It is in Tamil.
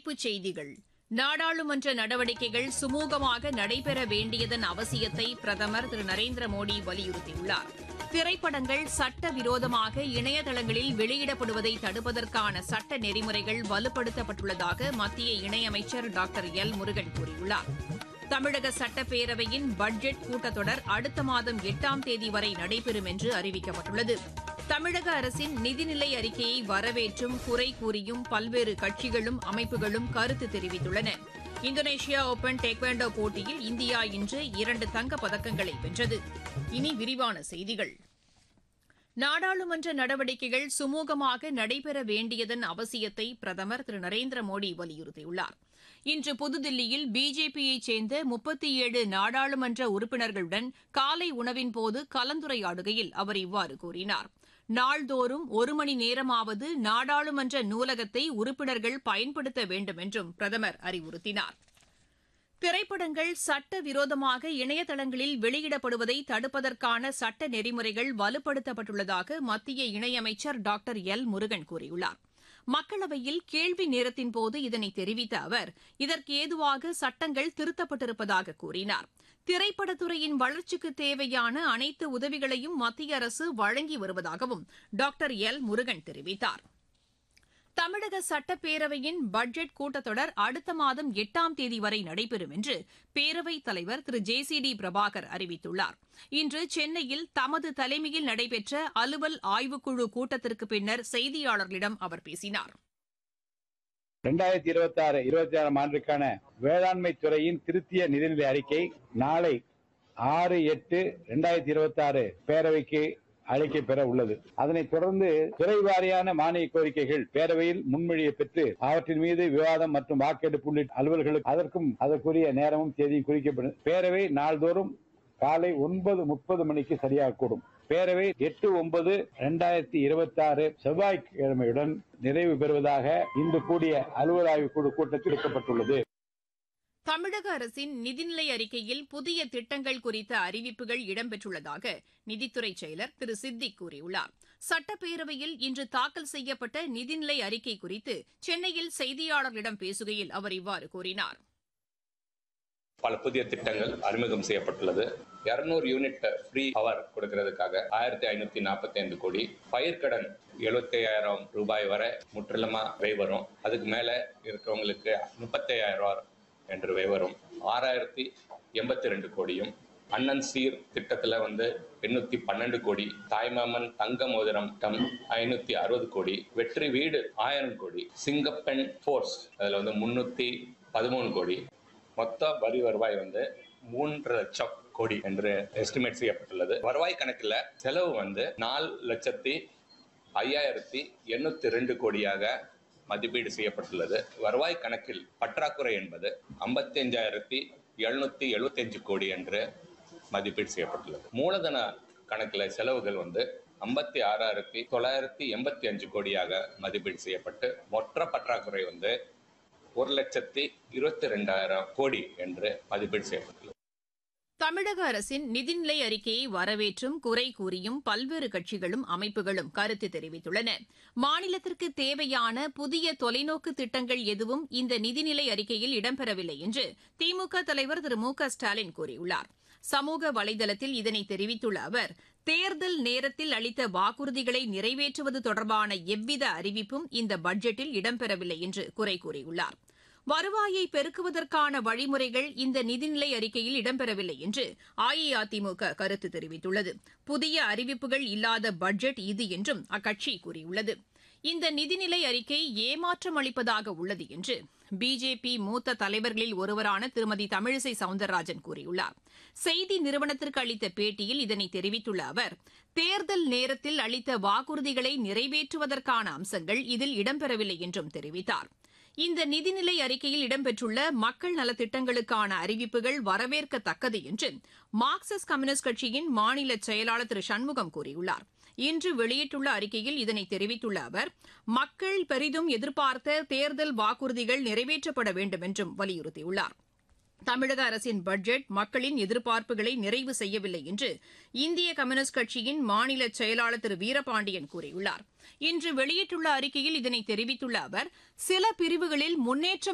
தலைப்புச் செய்திகள் நாடாளுமன்ற நடவடிக்கைகள் சுமூகமாக நடைபெற வேண்டியதன் அவசியத்தை பிரதமர் திரு நரேந்திர மோடி வலியுறுத்தியுள்ளார் திரைப்படங்கள் சட்டவிரோதமாக இணையதளங்களில் வெளியிடப்படுவதை தடுப்பதற்கான சட்ட நெறிமுறைகள் வலுப்படுத்தப்பட்டுள்ளதாக மத்திய இணையமைச்சர் டாக்டர் எல் முருகன் கூறியுள்ளார் தமிழக சட்டப்பேரவையின் பட்ஜெட் கூட்டத்தொடர் அடுத்த மாதம் எட்டாம் தேதி வரை நடைபெறும் என்று அறிவிக்கப்பட்டுள்ளது தமிழக அரசின் நிதிநிலை அறிக்கையை வரவேற்றும் குறை கூறியும் பல்வேறு கட்சிகளும் அமைப்புகளும் கருத்து தெரிவித்துள்ளன இந்தோனேஷியா ஓபன் டேக்வாண்டோ போட்டியில் இந்தியா இன்று இரண்டு தங்கப் பதக்கங்களை வென்றது இனி விரிவான செய்திகள் நாடாளுமன்ற நடவடிக்கைகள் சுமூகமாக நடைபெற வேண்டியதன் அவசியத்தை பிரதமர் திரு நரேந்திர மோடி வலியுறுத்தியுள்ளார் இன்று புதுதில்லியில் பிஜேபியைச் சேர்ந்த முப்பத்தி ஏழு நாடாளுமன்ற உறுப்பினர்களுடன் காலை உணவின்போது கலந்துரையாடுகையில் அவர் இவ்வாறு கூறினார் நாள்தோறும் ஒரு மணி நேரமாவது நாடாளுமன்ற நூலகத்தை உறுப்பினர்கள் பயன்படுத்த வேண்டும் என்றும் பிரதமர் அறிவுறுத்தினார் திரைப்படங்கள் சட்டவிரோதமாக இணையதளங்களில் வெளியிடப்படுவதை தடுப்பதற்கான சட்ட நெறிமுறைகள் வலுப்படுத்தப்பட்டுள்ளதாக மத்திய இணையமைச்சர் டாக்டர் எல் முருகன் கூறியுள்ளார் மக்களவையில் கேள்வி நேரத்தின்போது இதனை தெரிவித்த அவர் இதற்கு ஏதுவாக சட்டங்கள் திருத்தப்பட்டிருப்பதாக கூறினார் திரைப்படத்துறையின் வளர்ச்சிக்கு தேவையான அனைத்து உதவிகளையும் மத்திய அரசு வழங்கி வருவதாகவும் டாக்டர் எல் முருகன் தெரிவித்தார் தமிழக சட்டப்பேரவையின் பட்ஜெட் கூட்டத்தொடர் அடுத்த மாதம் எட்டாம் தேதி வரை நடைபெறும் என்று பேரவைத் தலைவர் Thiru J C D Prabhakar அறிவித்துள்ளார் இன்று சென்னையில் தமது தலைமையில் நடைபெற்ற அலுவல் ஆய்வுக்குழு கூட்டத்திற்கு பின்னர் செய்தியாளர்களிடம் அவர் பேசினார் இரண்டாயிரத்தி இருபத்தி ஆறு இருபத்தி ஆறாம் ஆண்டுக்கான வேளாண்மை துறையின் திருத்திய நிதிநிலை அறிக்கை நாளை ஆறு எட்டு இரண்டாயிரத்தி இருபத்தி ஆறு பேரவைக்கு அழைக்க பெற உள்ளது அதனைத் தொடர்ந்து துறை வாரியான மானிய கோரிக்கைகள் பேரவையில் முன்மொழியை பெற்று அவற்றின் மீது விவாதம் மற்றும் வாக்கெடுப்பு உள்ளிட்ட அலுவல்களுக்கு அதற்கும் அதற்குரிய நேரமும் தேதியும் குறிக்கப்படும் பேரவை நாள்தோறும் காலை ஒன்பது முப்பது மணிக்கு சரியாக கூடும் பேரவை எட்டு ஒன்பது இரண்டாயிரத்தி இருபத்தி ஆறு செவ்வாய்க்கிழமையுடன் நிறைவு பெறுவதாக இன்று கூடிய அலுவல் ஆய்வு குழு கூட்டத்தில் எடுக்கப்பட்டுள்ளது தமிழக அரசின் நிதிநிலை அறிக்கையில் புதிய திட்டங்கள் குறித்த அறிவிப்புகள் இடம்பெற்றுள்ளதாக நிதித்துறை செயலர் திரு சித்திக் கூறியுள்ளார் சட்டப்பேரவையில் இன்று தாக்கல் செய்யப்பட்ட நிதிநிலை அறிக்கை குறித்து சென்னையில் செய்தியாளர்களிடம் பேசுகையில் அவர் இவ்வாறு கூறினார் பல புதிய திட்டங்கள் அறிமுகம் செய்யப்பட்டுள்ளது இருநூறு யூனிட் ஃப்ரீ பவர் கொடுக்கறதுக்காக ஆயிரத்தி ஐநூத்தி நாற்பத்தி ஐந்து கோடி பயிர்க்கடன் எழுபத்தி ஐயாயிரம் ரூபாய் வரை முற்றிலுமா வை வரும் அதுக்கு மேல இருக்கிறவங்களுக்கு முப்பத்தி ஐயாயிரம் ரூபாய் என்று வை வரும் ஆறாயிரத்தி எண்பத்தி ரெண்டு கோடியும் அண்ணன் சீர் திட்டத்துல வந்து எண்ணூத்தி பன்னெண்டு கோடி தாய்மாமன் தங்க மோதிரம் டம் ஐநூத்தி அறுபது கோடி வெற்றி வீடு ஆயிரம் கோடி சிங்கப்பெண் ஃபோர்ஸ் அதுல வந்து முன்னூத்தி பதிமூணு கோடி மொத்த வரி வருவாய் வந்து மூன்று லட்சம் கோடி என்று எஸ்டிமேட் செய்யப்பட்டுள்ளது வருவாய் கணக்கில் செலவு வந்து நாலு லட்சத்தி ஐயாயிரத்தி எண்ணூத்தி ரெண்டு கோடியாக மதிப்பீடு செய்யப்பட்டுள்ளது வருவாய் கணக்கில் பற்றாக்குறை என்பது ஐம்பத்தி அஞ்சாயிரத்தி எழுநூத்தி எழுபத்தி அஞ்சு கோடி என்று மதிப்பீடு செய்யப்பட்டுள்ளது மூலதன கணக்கில் செலவுகள் வந்து ஐம்பத்தி ஆறாயிரத்தி தொள்ளாயிரத்தி எண்பத்தி அஞ்சு கோடியாக மதிப்பீடு செய்யப்பட்டு மொத்த பற்றாக்குறை வந்து ஒரு லட்சத்தி இருபத்தி ரெண்டாயிரம் கோடி என்று மதிப்பீடு செய்யப்பட்டுள்ளது தமிழக அரசின் நிதிநிலை அறிக்கையை வரவேற்றும் குறை கூறியும் பல்வேறு கட்சிகளும் அமைப்புகளும் கருத்து தெரிவித்துள்ளன மாநிலத்திற்கு தேவையான புதிய தொலைநோக்கு திட்டங்கள் எதுவும் இந்த நிதிநிலை அறிக்கையில் இடம்பெறவில்லை என்று திமுக தலைவர் திரு மு க ஸ்டாலின் கூறியுள்ளார் சமூக வலைதளத்தில் இதனை தெரிவித்துள்ள அவர் தேர்தல் நேரத்தில் அளித்த வாக்குறுதிகளை நிறைவேற்றுவது தொடர்பான எவ்வித அறிவிப்பும் இந்த பட்ஜெட்டில் இடம்பெறவில்லை என்று குறை கூறியுள்ளார் வருவாயை பெருக்குவதற்கான வழிமுறைகள் இந்த நிதிநிலை அறிக்கையில் இடம்பெறவில்லை என்று அஇஅதிமுக கருத்து தெரிவித்துள்ளது புதிய அறிவிப்புகள் இல்லாத பட்ஜெட் இது என்றும் அக்கட்சி கூறியுள்ளது இந்த நிதிநிலை அறிக்கை ஏமாற்றம் அளிப்பதாக உள்ளது என்று பிஜேபி மூத்த தலைவர்களில் ஒருவரான திருமதி தமிழிசை சவுந்தரராஜன் கூறியுள்ளார் செய்தி நிறுவனத்திற்கு அளித்த பேட்டியில் இதனை தெரிவித்துள்ள அவர் தேர்தல் நேரத்தில் அளித்த வாக்குறுதிகளை நிறைவேற்றுவதற்கான அம்சங்கள் இதில் இடம்பெறவில்லை என்றும் தெரிவித்தார் இந்த நிதிநிலை அறிக்கையில் இடம்பெற்றுள்ள மக்கள் நலத்திட்டங்களுக்கான அறிவிப்புகள் வரவேற்கத்தக்கது என்று மார்க்சிஸ்ட் கம்யூனிஸ்ட் கட்சியின் மாநில செயலாளர் திரு சண்முகம் கூறியுள்ளார் இன்று வெளியிட்டுள்ள அறிக்கையில் இதனை தெரிவித்துள்ள அவர் மக்கள் பெரிதும் எதிர்பார்த்த தேர்தல் வாக்குறுதிகள் நிறைவேற்றப்பட வேண்டும் என்றும் வலியுறுத்தியுள்ளார் தமிழக அரசின் பட்ஜெட் மக்களின் எதிர்பார்ப்புகளை நிறைவு செய்யவில்லை என்று இந்திய கம்யூனிஸ்ட் கட்சியின் மாநில செயலாளர் திரு வீரபாண்டியன் கூறியுள்ளார் இன்று வெளியிட்டுள்ள அறிக்கையில் இதனை தெரிவித்துள்ள அவர் சில பிரிவுகளில் முன்னேற்றம்